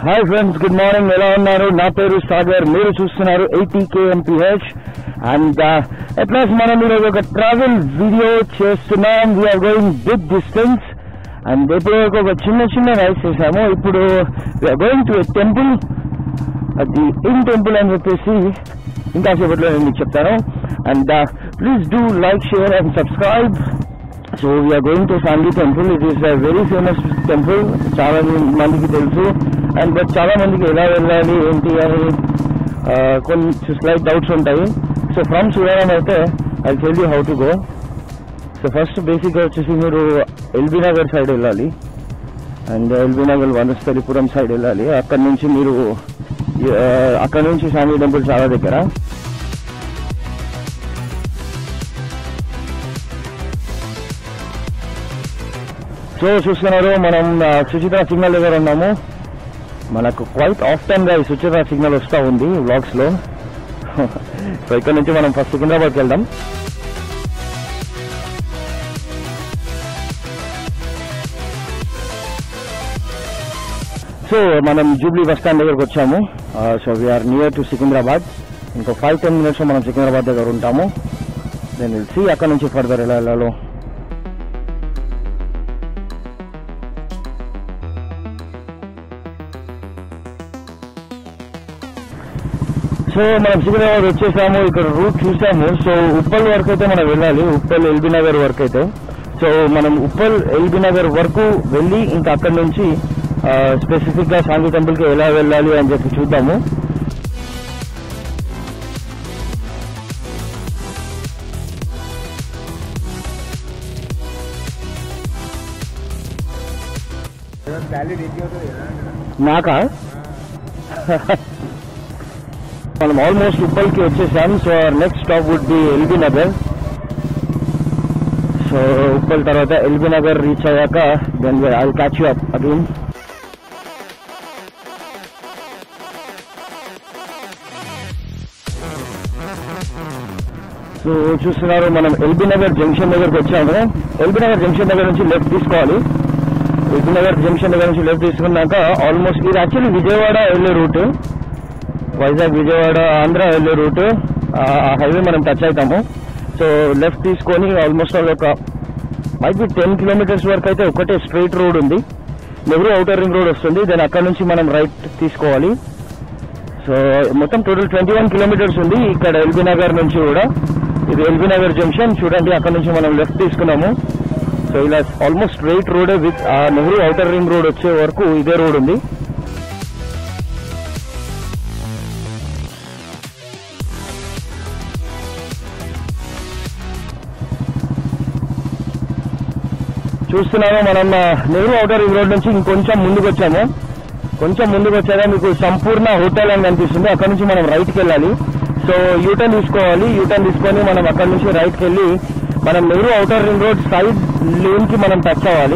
hi friends good morning ఎలా ఉన్నారు నా పేరు సాగర్ మీరు చూస్తున్నారు ఏటీకేఎంపీహెచ్ అండ్ అట్లాస్ మనం ఈరోజు ఒక ట్రావెల్ వీడియో చేస్తున్నాం we're going big distance and ఇప్పుడు ఒక చిన్న చిన్న రైస్ చేసాము ఇప్పుడు we're going to a temple అది ఇన్ టెంపుల్ అని చెప్పేసి ఇంకా సేపట్లో నేను మీకు చెప్తాను and please do like share and subscribe so we're going to Sangi temple it is a very famous temple చాలా మందికి తెలుసు అండ్ బట్ చాలా మందికి ఎలా వెళ్ళాలి ఏంటి అని ఆ, కొంచెం స్లైట్ డౌట్స్ ఉంటాయి సో ఫ్రమ్ సూర్యారాం అయితే I tell you how to go so first బేసిక్గా వచ్చేసి మీరు ఎల్బీ నగర్ సైడ్ వెళ్ళాలి and LB Nagar Vanasthalipuram side వెళ్ళాలి అక్కడ నుంచి మీరు ఆ, అక్కడ నుంచి సాంగి టెంపుల్ చాలా దగ్గర సో చూస్తున్నారు మనం ఆ, సుచిత్ర సిగ్నల్ దగ్గర ఉన్నాము మనకు క్వైట్ ఆఫ్ టైమ్ గా ఈ సుచిత్ర సిగ్నల్ వస్తూ ఉంది వ్లాగ్స్ లో సో ఇక్కడ నుంచి మనం ఫస్ట్ సికింద్రాబాద్కి వెళ్దాం సో మనం జూబ్లీ బస్ స్టాండ్ దగ్గరకు వచ్చాము so we're near to Secunderabad ఇంకో ఫైవ్ టెన్ మినిట్స్ మనం సికింద్రాబాద్ దగ్గర ఉంటాము నేను తెలిసి అక్కడ నుంచి ఫర్దర్ ఎలా వెళ్ళాలో సో మనం సికింద్రాబాద్ వచ్చేసాము ఇక్కడ రూట్ చూసాము సో ఉప్పల్ వరకు అయితే మనం వెళ్ళాలి ఉప్పల్ ఎల్బీ నగర్ వరకు అయితే సో మనం ఉప్పల్ ఎల్బీ నగర్ వరకు వెళ్ళి ఇంకా అక్కడ నుంచి స్పెసిఫిక్ గా సాంగి టెంపుల్ కి ఎలా వెళ్ళాలి అని చెప్పి చూద్దాము నాకా మనం ఆల్మోస్ట్ ఉప్పల్కి వచ్చేసాం so next stop would be LB Nagar so Uppal తర్వాత ఎల్బీ నగర్ రీచ్ అయ్యాక then I catch you up again so చూస్తున్నారు మనం ఎల్బీ నగర్ జంక్షన్ దగ్గరకు వచ్చాము ఎల్బీ నగర్ జంక్షన్ దగ్గర నుంచి లెఫ్ట్ తీసుకోవాలి ఎల్బీ నగర్ జంక్షన్ దగ్గర నుంచి లెఫ్ట్ తీసుకున్నాక ఆల్మోస్ట్ ఇది యాక్చువల్లీ విజయవాడ వెళ్ళే రూట్ వైజాగ్ విజయవాడ ఆంధ్ర వెళ్ళే రూట్ ఆ హైవే మనం టచ్ అవుతాము సో లెఫ్ట్ తీసుకొని ఆల్మోస్ట్ ఆల్ ఒక మైట్ బి టెన్ కిలోమీటర్స్ వరకు అయితే ఒకటే స్ట్రైట్ రోడ్ ఉంది నెహ్రూ అవుటర్ రింగ్ రోడ్ వస్తుంది దెన్ అక్కడ నుంచి మనం రైట్ తీసుకోవాలి సో మొత్తం టోటల్ ట్వంటీ వన్ కిలోమీటర్స్ ఉంది ఇక్కడ ఎల్బీ నగర్ నుంచి కూడా ఇది ఎల్బీ నగర్ జంక్షన్ చూడండి అక్కడ నుంచి మనం లెఫ్ట్ తీసుకున్నాము సో ఇలా ఆల్మోస్ట్ స్ట్రైట్ రోడ్ విత్ ఆ నెహ్రూ అవుటర్ రింగ్ రోడ్ వచ్చే వరకు ఇదే రోడ్ ఉంది చూస్తున్నాము మనం ఆ, నెహ్రూ అవుటర్ రింగ్ రోడ్ నుంచి ఇంకొంచెం ముందుకు వచ్చాము కొంచెం ముందుకు వచ్చాక మీకు సంపూర్ణ హోటల్ అని కనిపిస్తుంది అక్కడ నుంచి మనం రైట్కి వెళ్ళాలి సో యూటర్న్ తీసుకోవాలి యూటర్న్ తీసుకొని మనం అక్కడ నుంచి రైట్కి వెళ్ళి మనం Nehru outer ring road side lane కి మనం టచ్ అవ్వాలి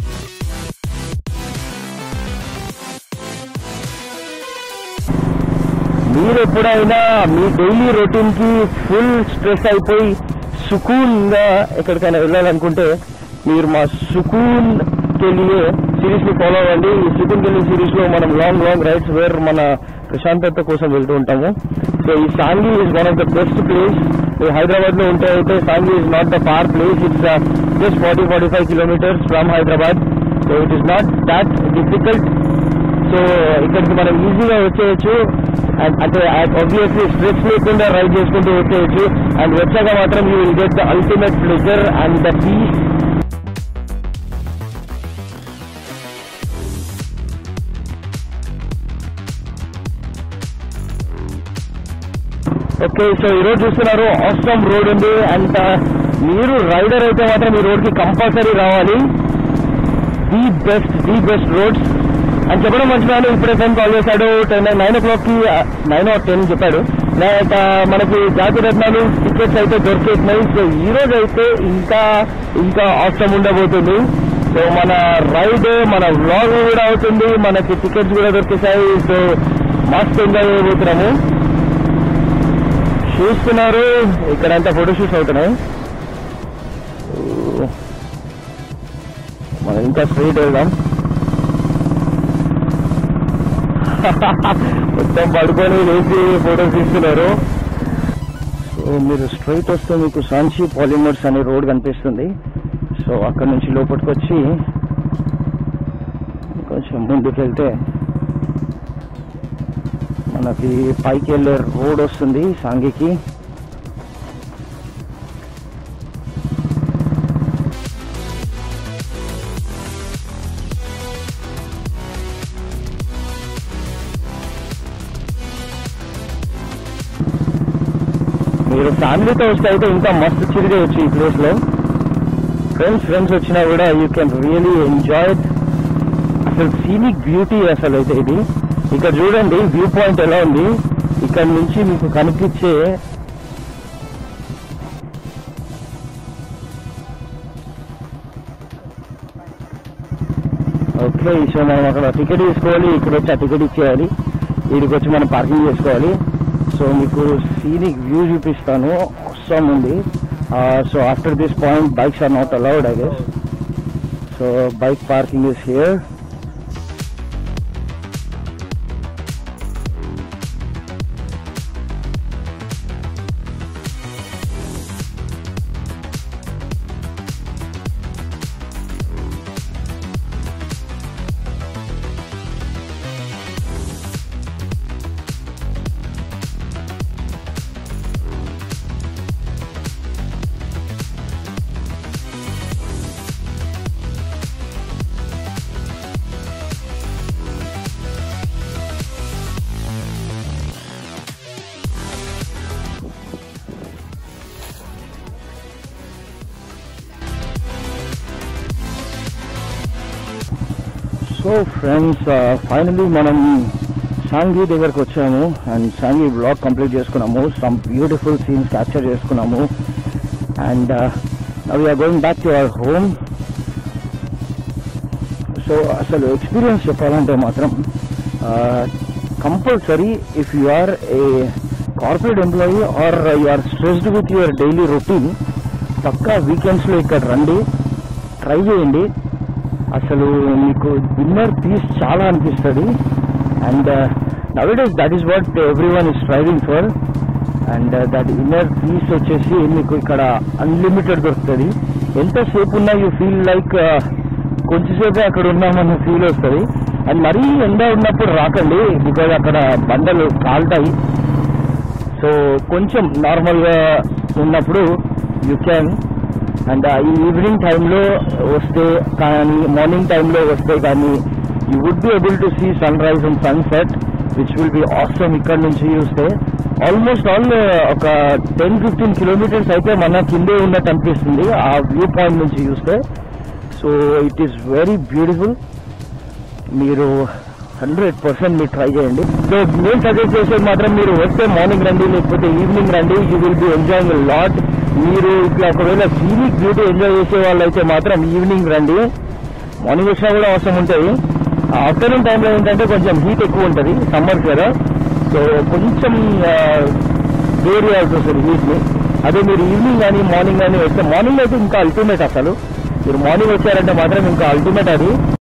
మీరు ఎప్పుడైనా మీ డైలీ రొటీన్ కి ఫుల్ స్ట్రెస్ అయిపోయి సుకూన్ గా ఎక్కడికైనా వెళ్ళాలనుకుంటే మీరు మా సుకూన్ కెళ్ళియే సిరీస్ ని ఫాలో అవ్వండి ఈ సుకూన్ కెళ్ళి సిరీస్ లో మనం లాంగ్ లాంగ్ రైడ్స్ వేర్ మన ప్రశాంతత కోసం వెళ్తూ ఉంటాము సో ఈ Sangi is one of the best place మీరు హైదరాబాద్ లో ఉంటే అయితే Sangi is not the far place it's just forty forty five kilometres from Hyderabad so it is not that difficult so ఇక్కడికి మనం ఈజీగా వచ్చేయచ్చు అండ్ అంటే ఆబ్వియస్లీ స్ట్రెస్ లేకుండా రైడ్ చేసుకుంటూ వచ్చేయచ్చు అండ్ వచ్చాక మాత్రం you will get the ultimate pleasure and the peace okay so ఈ రోజు చూస్తున్నారు ఆసమ్ రోడ్ ఉంది అండ్ మీరు రైడర్ అయితే మాత్రం ఈ రోడ్ కి కంపల్సరీ రావాలి the best the best roads అని చెప్పడం మర్చిపోయాను ఇప్పుడే టైం కాల్ చేశాడు టెన్ నైన్ ఓ క్లాక్ కి నైన్ ఆర్ టెన్ చెప్పాడు లైక్ మనకి జాతి రత్నాలు టికెట్స్ అయితే దొరికేసినాయి సో ఈ రోజు అయితే ఇంకా ఇంకా ఆప్షన్ ఉండబోతుంది సో మన రైడ్ మన వ్లాగ్ కూడా అవుతుంది మనకి టికెట్స్ కూడా దొరికేసాయి సో మస్త్ ఎంజాయ్ చేయబోతున్నాము చూస్తున్నారు ఇక్కడంతా ఫోటోషూట్స్ అవుతున్నాయి మనం ఇంకా స్ట్రైట్ వెళ్దాం మొత్తం పడుకొని లేచి ఫోటోస్ తీస్తున్నారు సో మీరు స్ట్రైట్ వస్తే మీకు సాంచి పాలిమర్స్ అనే రోడ్ కనిపిస్తుంది సో అక్కడ నుంచి లోపలికి వచ్చి కొంచెం ముందుకు వెళ్తే మనకి పైకి వెళ్ళే రోడ్ వస్తుంది సాంగికి మీరు ఫ్యామిలీతో వస్తే అయితే ఇంకా మస్తు తిరిగేయచ్చు ఈ ప్లేస్ లో ఫ్రెండ్స్ ఫ్రెండ్స్ వచ్చినా కూడా యూ కెన్ రియలీ ఎంజాయ్ అసలు సీనిక్ బ్యూటీ అసలు అయితే ఇది ఇక్కడ చూడండి వ్యూ పాయింట్ ఎలా ఉంది ఇక్కడ నుంచి మీకు కనిపించే ఓకే సో మనం అక్కడ టికెట్ తీసుకోవాలి ఇక్కడ వచ్చి ఆ టికెట్ ఇచ్చేయాలి వీడికి వచ్చి మనం పార్కింగ్ చేసుకోవాలి సో మీకు సీనిక్ వ్యూ చూపిస్తాను అవసరం ఉంది so after this point bikes are not allowed I guess so bike parking is here so friends finally మనం సాంగి దగ్గరకు వచ్చాము అండ్ సాంగి బ్లాగ్ కంప్లీట్ చేసుకున్నాము సమ్ బ్యూటిఫుల్ సీన్స్ క్యాప్చర్ చేసుకున్నాము and we're going back to our home so అసలు experience చెప్పాలంటే మాత్రం compulsory if you are a corporate employee are you are stressed with your daily routine పక్కా వీకెండ్స్లో ఇక్కడ రండి ట్రై చేయండి అసలు మీకు ఇన్నర్ పీస్ చాలా అనిపిస్తుంది and now it is that is what everyone is striving for and that inner peace వచ్చేసి మీకు ఇక్కడ అన్లిమిటెడ్ దొరుకుతుంది ఎంతసేపు ఉన్నా యూ ఫీల్ లైక్ కొంచెంసేపే అక్కడ ఉన్నామన్న ఫీల్ వస్తుంది అండ్ మరీ ఎండ ఉన్నప్పుడు రాకండి బికాజ్ అక్కడ బండలు కాలుతాయి సో కొంచెం నార్మల్గా ఉన్నప్పుడు యూ క్యాన్ అండ్ ఈ ఈవినింగ్ టైంలో వస్తే కానీ మార్నింగ్ టైంలో వస్తే కానీ you would be able to see sunrise and sunset which will be awesome ఇక్కడ నుంచి చూస్తే ఆల్మోస్ట్ ఆల్ ఒక టెన్ ఫిఫ్టీన్ కిలోమీటర్స్ అయితే మన కిందే ఉన్నట్టు అనిపిస్తుంది ఆ వ్యూ పాయింట్ నుంచి చూస్తే so it is very beautiful మీరు హండ్రెడ్ పర్సెంట్ మీరు ట్రై చేయండి సో నేను సజెస్ట్ చేసేది మాత్రం మీరు వస్తే మార్నింగ్ రండి లేకపోతే ఈవినింగ్ రండి you will be enjoying lot మీరు ఇట్లా ఒకవేళ సీనిక్ బ్యూటీ ఎంజాయ్ చేసే వాళ్ళైతే మాత్రం ఈవినింగ్ రండి మార్నింగ్ వచ్చినా కూడా అవసరం ఉంటుంది ఆఫ్టర్నూన్ టైంలో ఏంటంటే కొంచెం హీట్ ఎక్కువ ఉంటుంది సమ్మర్ కదా సో కొంచెం వేర్ చేయాల్సి వస్తుంది హీట్ని అదే మీరు ఈవినింగ్ కానీ మార్నింగ్ కానీ వస్తే మార్నింగ్ అయితే ఇంకా అల్టిమేట్ అసలు మీరు మార్నింగ్ వచ్చారంటే మాత్రం ఇంకా అల్టిమేట్ అది